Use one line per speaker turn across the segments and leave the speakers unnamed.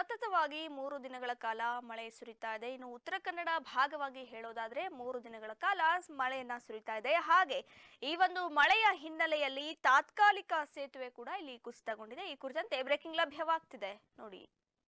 ಸತತವಾಗಿ ಮೂರು ದಿನಗಳ ಕಾಲ ಮಳೆ ಸುರಿತಾ ಇದೆ ಇನ್ನು ಉತ್ತರ ಕನ್ನಡ ಭಾಗವಾಗಿ ಹೇಳೋದಾದ್ರೆ ಮೂರು ದಿನಗಳ ಕಾಲ ಮಳೆಯನ್ನ ಸುರಿತಾ ಇದೆ ಹಾಗೆ ಈ ಒಂದು ಮಳೆಯ ಹಿನ್ನೆಲೆಯಲ್ಲಿ ತಾತ್ಕಾಲಿಕ ಸೇತುವೆ ಕೂಡ ಇಲ್ಲಿ ಕುಸಿತಗೊಂಡಿದೆ ಈ ಕುರಿತಂತೆ ಬ್ರೇಕಿಂಗ್ ಲಭ್ಯವಾಗ್ತಿದೆ ನೋಡಿ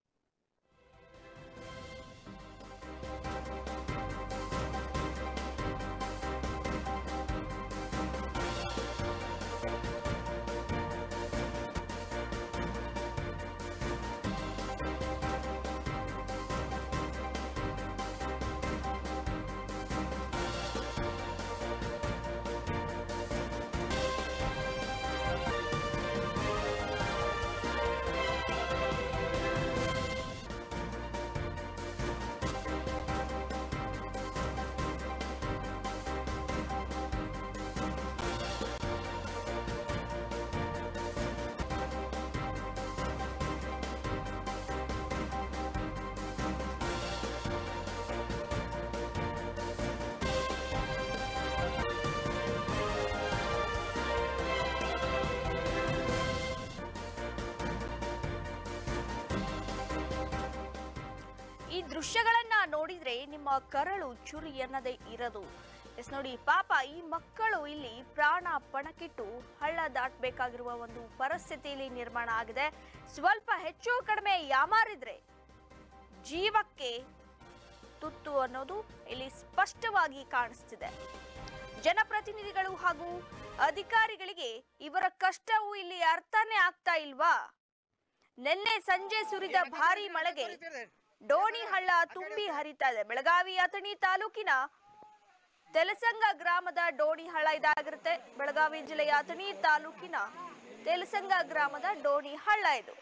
ಈ ದೃಶ್ಯಗಳನ್ನ ನೋಡಿದ್ರೆ ನಿಮ್ಮ ಕರಳು ಚುರಿ ಎನ್ನದೇ ಇರದು ಎಸ್ ನೋಡಿ ಪಾಪ ಈ ಮಕ್ಕಳು ಇಲ್ಲಿ ಪ್ರಾಣ ಪಣಕ್ಕಿಟ್ಟು ಹಳ್ಳ ದಾಟಬೇಕಾಗಿರುವ ಒಂದು ಪರಿಸ್ಥಿತಿಯಲ್ಲಿ ನಿರ್ಮಾಣ ಆಗಿದೆ ಸ್ವಲ್ಪ ಹೆಚ್ಚು ಕಡಿಮೆ ಯಾಮಾರಿದ್ರೆ ಜೀವಕ್ಕೆ ತುತ್ತು ಅನ್ನೋದು ಇಲ್ಲಿ ಸ್ಪಷ್ಟವಾಗಿ ಕಾಣಿಸ್ತಿದೆ ಜನಪ್ರತಿನಿಧಿಗಳು ಹಾಗೂ ಅಧಿಕಾರಿಗಳಿಗೆ ಇವರ ಕಷ್ಟವು ಇಲ್ಲಿ ಅರ್ಥನೇ ಆಗ್ತಾ ಇಲ್ವಾ ನಿನ್ನೆ ಸಂಜೆ ಸುರಿದ ಭಾರಿ ಮಳೆಗೆ ಡೋಣಿ ಹಳ್ಳ ತುಂಬಿ ಹರಿತಾ ಇದೆ ಬೆಳಗಾವಿ ಅಥಣಿ ತಾಲೂಕಿನ ತೆಲಸಂಗ ಗ್ರಾಮದ ಡೋಣಿ ಹಳ್ಳ ಇದಾಗಿರುತ್ತೆ ಬೆಳಗಾವಿ ಜಿಲ್ಲೆಯ ಅಥಣಿ ತಾಲೂಕಿನ ತೆಲಸಂಗ ಗ್ರಾಮದ ಡೋಣಿ ಹಳ್ಳ ಇದು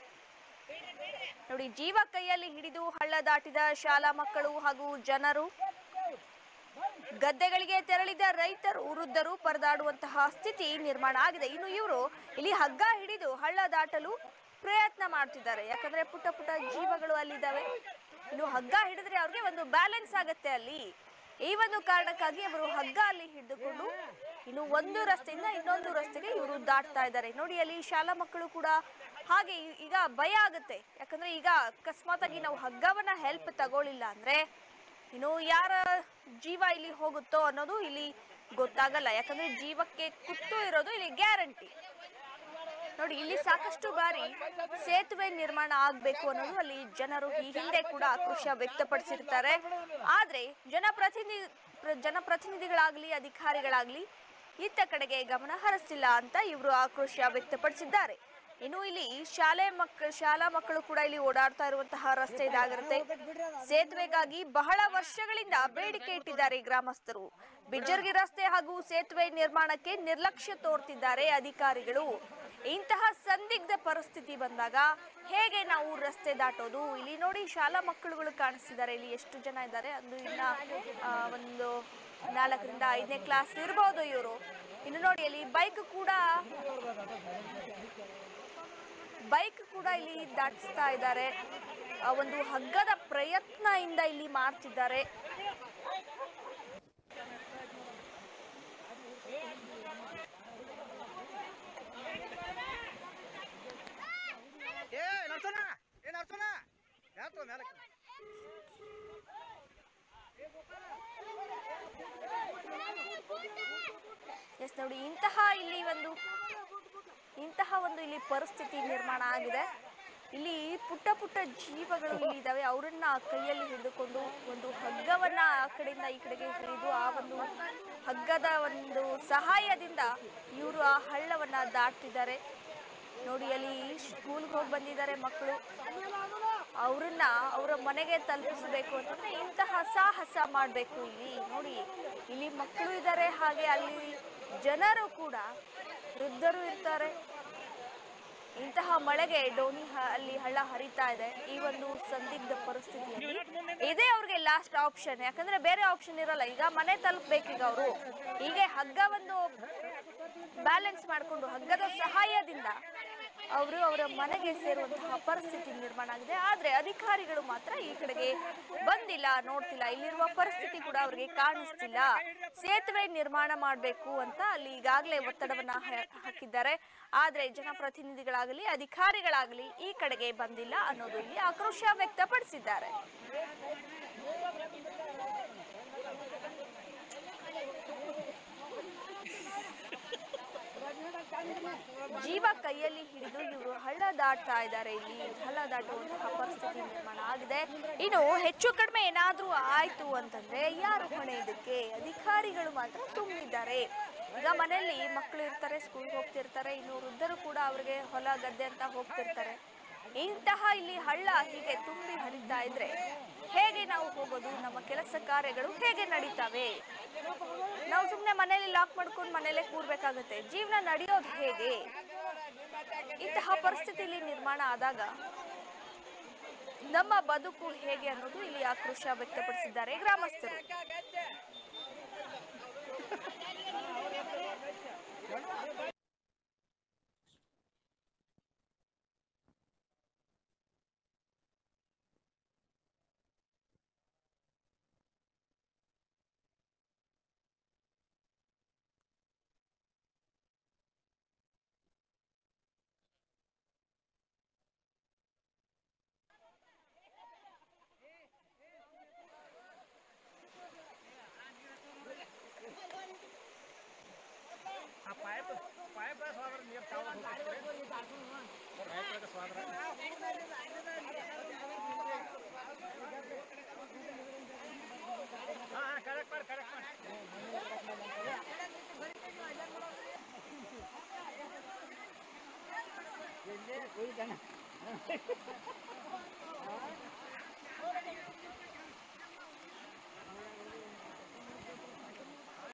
ನೋಡಿ ಜೀವ ಕೈಯಲ್ಲಿ ಹಿಡಿದು ಹಳ್ಳ ದಾಟಿದ ಶಾಲಾ ಮಕ್ಕಳು ಹಾಗೂ ಜನರು ಗದ್ದೆಗಳಿಗೆ ತೆರಳಿದ ರೈತರು ವೃದ್ಧರು ಪರದಾಡುವಂತಹ ಸ್ಥಿತಿ ನಿರ್ಮಾಣ ಆಗಿದೆ ಇನ್ನು ಇವರು ಇಲ್ಲಿ ಹಗ್ಗ ಹಿಡಿದು ಹಳ್ಳ ದಾಟಲು ಪ್ರಯತ್ನ ಮಾಡ್ತಿದ್ದಾರೆ ಯಾಕಂದ್ರೆ ಪುಟ್ಟ ಪುಟ್ಟ ಜೀವಗಳು ಅಲ್ಲಿದ್ದಾವೆ ಇನ್ನು ಹಗ್ಗ ಹಿಡಿದ್ರೆ ಅವ್ರಿಗೆ ಒಂದು ಬ್ಯಾಲೆನ್ಸ್ ಆಗತ್ತೆ ಅಲ್ಲಿ ಈ ಒಂದು ಕಾರಣಕ್ಕಾಗಿ ಅವರು ಹಗ್ಗ ಅಲ್ಲಿ ಹಿಡಿದುಕೊಂಡು ಇನ್ನು ಒಂದು ರಸ್ತೆಯಿಂದ ಇನ್ನೊಂದು ರಸ್ತೆಗೆ ಇವರು ದಾಟ್ತಾ ಇದ್ದಾರೆ ನೋಡಿ ಅಲ್ಲಿ ಶಾಲಾ ಮಕ್ಕಳು ಕೂಡ ಹಾಗೆ ಈ- ಈಗ ಭಯ ಆಗುತ್ತೆ ಯಾಕಂದ್ರೆ ಈಗ ಅಕಸ್ಮಾತ್ ಆಗಿ ನಾವು ಹಗ್ಗವನ್ನ ಹೆಲ್ಪ್ ತಗೊಳ್ಳಿಲ್ಲ ಅಂದ್ರೆ ಇನ್ನು ಯಾರ ಜೀವ ಇಲ್ಲಿ ಹೋಗುತ್ತೋ ಅನ್ನೋದು ಇಲ್ಲಿ ಗೊತ್ತಾಗಲ್ಲ ಯಾಕಂದ್ರೆ ಜೀವಕ್ಕೆ ಕುತ್ತು ಇರೋದು ಇಲ್ಲಿ ಗ್ಯಾರಂಟಿ ನೋಡಿ ಇಲ್ಲಿ ಸಾಕಷ್ಟು ಬಾರಿ ಸೇತುವೆ ನಿರ್ಮಾಣ ಆಗ್ಬೇಕು ಅನ್ನೋದು ಅಲ್ಲಿ ಜನರು ಈ ಹಿಂದೆ ಕೂಡ ಆಕ್ರೋಶ ವ್ಯಕ್ತಪಡಿಸಿರ್ತಾರೆ ಆದ್ರೆ ಜನಪ್ರತಿನಿಧಿ ಪ್ರ- ಜನಪ್ರತಿನಿಧಿಗಳಾಗ್ಲಿ ಅಧಿಕಾರಿಗಳಾಗ್ಲಿ ಇತ್ತ ಕಡೆಗೆ ಗಮನ ಹರಿಸಿಲ್ಲ ಅಂತ ಇವರು ಆಕ್ರೋಶ ವ್ಯಕ್ತಪಡಿಸಿದ್ದಾರೆ ಇನ್ನು ಇಲ್ಲಿ ಶಾಲೆ ಮಕ್ಕಳು ಶಾಲಾ ಮಕ್ಕಳು ಕೂಡ ಇಲ್ಲಿ ಓಡಾಡ್ತಾ ಇರುವಂತಹ ರಸ್ತೆ ಇದಾಗಿರುತ್ತೆ ಸೇತುವೆಗಾಗಿ ಬಹಳ ವರ್ಷಗಳಿಂದ ಬೇಡಿಕೆ ಇಟ್ಟಿದ್ದಾರೆ ಗ್ರಾಮಸ್ಥರು ಬಿಜ್ಜರ್ಗಿ ರಸ್ತೆ ಹಾಗೂ ಸೇತುವೆ ನಿರ್ಮಾಣಕ್ಕೆ ನಿರ್ಲಕ್ಷ್ಯ ತೋರ್ತಿದ್ದಾರೆ ಅಧಿಕಾರಿಗಳು ಇಂತಹ ಸಂದಿಗ್ಧ ಪರಿಸ್ಥಿತಿ ಬಂದಾಗ ಹೇಗೆ ನಾವು ರಸ್ತೆ ದಾಟೋದು ಇಲ್ಲಿ ನೋಡಿ ಶಾಲಾ ಮಕ್ಕಳುಗಳು ಕಾಣಿಸ್ತಿದ್ದಾರೆ ಇಲ್ಲಿ ಎಷ್ಟು ಜನ ಇದ್ದಾರೆ ಅದು ಇನ್ನ ಆ, ಒಂದು ನಾಲ್ಕರಿಂದ ಐದನೇ ಕ್ಲಾಸ್ ಇರ್ಬೋದು ಇವರು ಇನ್ನು ನೋಡಿ ಅಲ್ಲಿ ಬೈಕ್ ಕೂಡ ಬೈಕ್ ಕೂಡ ಇಲ್ಲಿ ದಾಟಿಸ್ತಾ ಇದ್ದಾರೆ ಆ, ಒಂದು ಹಗ್ಗದ ಪ್ರಯತ್ನದಿಂದ ಇಲ್ಲಿ ಮಾಡ್ತಿದ್ದಾರೆ
ಏ ನಡ್ಸೋಣ ಏ ನಡ್ಸೋಣ ಯಾತೋ ಮೇಲಕ್ಕೆ
ಎಸ್ ನೋಡಿ ಇಂತಹ ಇಲ್ಲಿ ಒಂದು ಇಂತಹ ಒಂದು ಇಲ್ಲಿ ಪರಿಸ್ಥಿತಿ ನಿರ್ಮಾಣ ಆಗಿದೆ ಇಲ್ಲಿ ಪುಟ್ಟ ಪುಟ್ಟ ಜೀವಗಳು ಇಲ್ಲಿ ಇದಾವೆ ಅವರನ್ನ ಕೈಯಲ್ಲಿ ಹಿಡಿದುಕೊಂಡು ಒಂದು ಹಗ್ಗವನ್ನ ಆ ಕಡೆಯಿಂದ ಈ ಕಡೆಗೆ ಹಿಡಿದು ಆ ಒಂದು ಹಗ್ಗದ ಒಂದು ಸಹಾಯದಿಂದ ಇವರು ಆ ಹಳ್ಳವನ್ನ ದಾಟ್ತಿದ್ದಾರೆ ನೋಡಿ ಅಲ್ಲಿ ಸ್ಕೂಲ್ಗೆ ಹೋಗಿ ಬಂದಿದ್ದಾರೆ ಮಕ್ಕಳು ಅವ್ರನ್ನ ಅವರ ಮನೆಗೆ ತಲುಪಿಸಬೇಕು ಅಂತಂದ್ರೆ ಇಂತಹ ಸಾಹಸ ಮಾಡಬೇಕು ಇಲ್ಲಿ ನೋಡಿ ಇಲ್ಲಿ ಮಕ್ಕಳು ಇದ್ದಾರೆ ಹಾಗೆ ಅಲ್ಲಿ ಜನರು ಕೂಡ ವೃದ್ಧರು ಇರ್ತಾರೆ ಇಂತಹ ಮಳೆಗೆ ಡೋನಿ ಹ- ಅಲ್ಲಿ ಹಳ್ಳ ಹರಿತಾ ಇದೆ ಈ ಒಂದು ಸಂದಿಗ್ಧ ಪರಿಸ್ಥಿತಿಯಲ್ಲಿ ಇದೇ ಅವ್ರಿಗೆ ಲಾಸ್ಟ್ ಆಪ್ಷನ್ ಯಾಕಂದ್ರೆ ಬೇರೆ ಆಪ್ಷನ್ ಇರಲ್ಲ ಈಗ ಮನೆ ತಲುಪಬೇಕೀಗ ಅವರು ಹೀಗೆ ಹಗ್ಗ ಒಂದು ಬ್ಯಾಲೆನ್ಸ್ ಮಾಡಿಕೊಂಡು ಹಗ್ಗದ ಸಹಾಯದಿಂದ ಅವರು ಅವರ ಮನೆಗೆ ಸೇರುವಂತಹ ಪರಿಸ್ಥಿತಿ ನಿರ್ಮಾಣ ಆಗಿದೆ ಆದ್ರೆ ಅಧಿಕಾರಿಗಳು ಮಾತ್ರ ಈ ಕಡೆಗೆ ಬಂದಿಲ್ಲ ನೋಡ್ತಿಲ್ಲ ಇಲ್ಲಿರುವ ಪರಿಸ್ಥಿತಿ ಕೂಡ ಅವರಿಗೆ ಕಾಣಿಸ್ತಿಲ್ಲ ಸೇತುವೆ ನಿರ್ಮಾಣ ಮಾಡಬೇಕು ಅಂತ ಅಲ್ಲಿ ಈಗಾಗಲೇ ಒತ್ತಡವನ್ನ ಹಾ- ಹಾಕಿದ್ದಾರೆ ಆದ್ರೆ ಜನಪ್ರತಿನಿಧಿಗಳಾಗಲಿ ಅಧಿಕಾರಿಗಳಾಗಲಿ ಈ ಕಡೆಗೆ ಬಂದಿಲ್ಲ ಅನ್ನೋದು ಇಲ್ಲಿ ಆಕ್ರೋಶ ವ್ಯಕ್ತಪಡಿಸಿದ್ದಾರೆ ಜೀವ ಕೈಯಲ್ಲಿ ಹಿಡಿದು ಇವರು ಹಳ್ಳ ದಾಟ್ತಾ ಇದ್ದಾರೆ ಇಲ್ಲಿ ಹಳ್ಳ ದಾಟುವಂತಹ ಪರಿಸ್ಥಿತಿ ನಿರ್ಮಾಣ ಆಗಿದೆ ಇನ್ನು ಹೆಚ್ಚು ಕಡಿಮೆ ಏನಾದ್ರೂ ಆಯ್ತು ಅಂತಂದ್ರೆ ಯಾರು ಹೊಣೆ ಇದಕ್ಕೆ ಅಧಿಕಾರಿಗಳು ಮಾತ್ರ ಸುಮ್ಮನಿದ್ದಾರೆ ಈಗ ಮನೆಯಲ್ಲಿ ಮಕ್ಕಳು ಇರ್ತಾರೆ ಸ್ಕೂಲ್ಗೆ ಹೋಗ್ತಿರ್ತಾರೆ ಇನ್ನು ವೃದ್ಧರು ಕೂಡ ಅವ್ರಿಗೆ ಹೊಲ ಗದ್ದೆ ಅಂತ ಹೋಗ್ತಿರ್ತಾರೆ ಇಂತಹ ಇಲ್ಲಿ ಹಳ್ಳ ಹೀಗೆ ತುಂಬಿ ಹರಿತಾ ಇದ್ರೆ ಹೇಗೆ ನಾವು ಹೋಗೋದು ನಮ್ಮ ಕೆಲಸ ಕಾರ್ಯಗಳು ಹೇಗೆ ನಡೀತಾವೆ ನಾವು ಸುಮ್ಮನೆ ಮನೇಲಿ ಲಾಕ್ ಮಾಡ್ಕೊಂಡು ಮನೇಲೆ ಕೂರ್ಬೇಕಾಗತ್ತೆ ಜೀವನ ನಡೆಯೋದು ಹೇಗೆ ಇಂತಹ ಪರಿಸ್ಥಿತಿಯಲ್ಲಿ ನಿರ್ಮಾಣ ಆದಾಗ ನಮ್ಮ ಬದುಕು ಹೇಗೆ ಅನ್ನೋದು ಇಲ್ಲಿ ಆಕ್ರೋಶ ವ್ಯಕ್ತಪಡಿಸಿದ್ದಾರೆ ಗ್ರಾಮಸ್ಥರು
ಆ ಪೈಪ್ ಪೈಪ್ ಸ್ವಾದ್ರ ನೀರು ತಾವು ರೈತರಿಗೆ ಸ್ವಾದ್ರ ಹಾಂ ಹಾಂ ಕರೆಕ್ಟ್ ಮಾಡಿ ಕರೆಕ್ಟ್ ಮಾಡಿ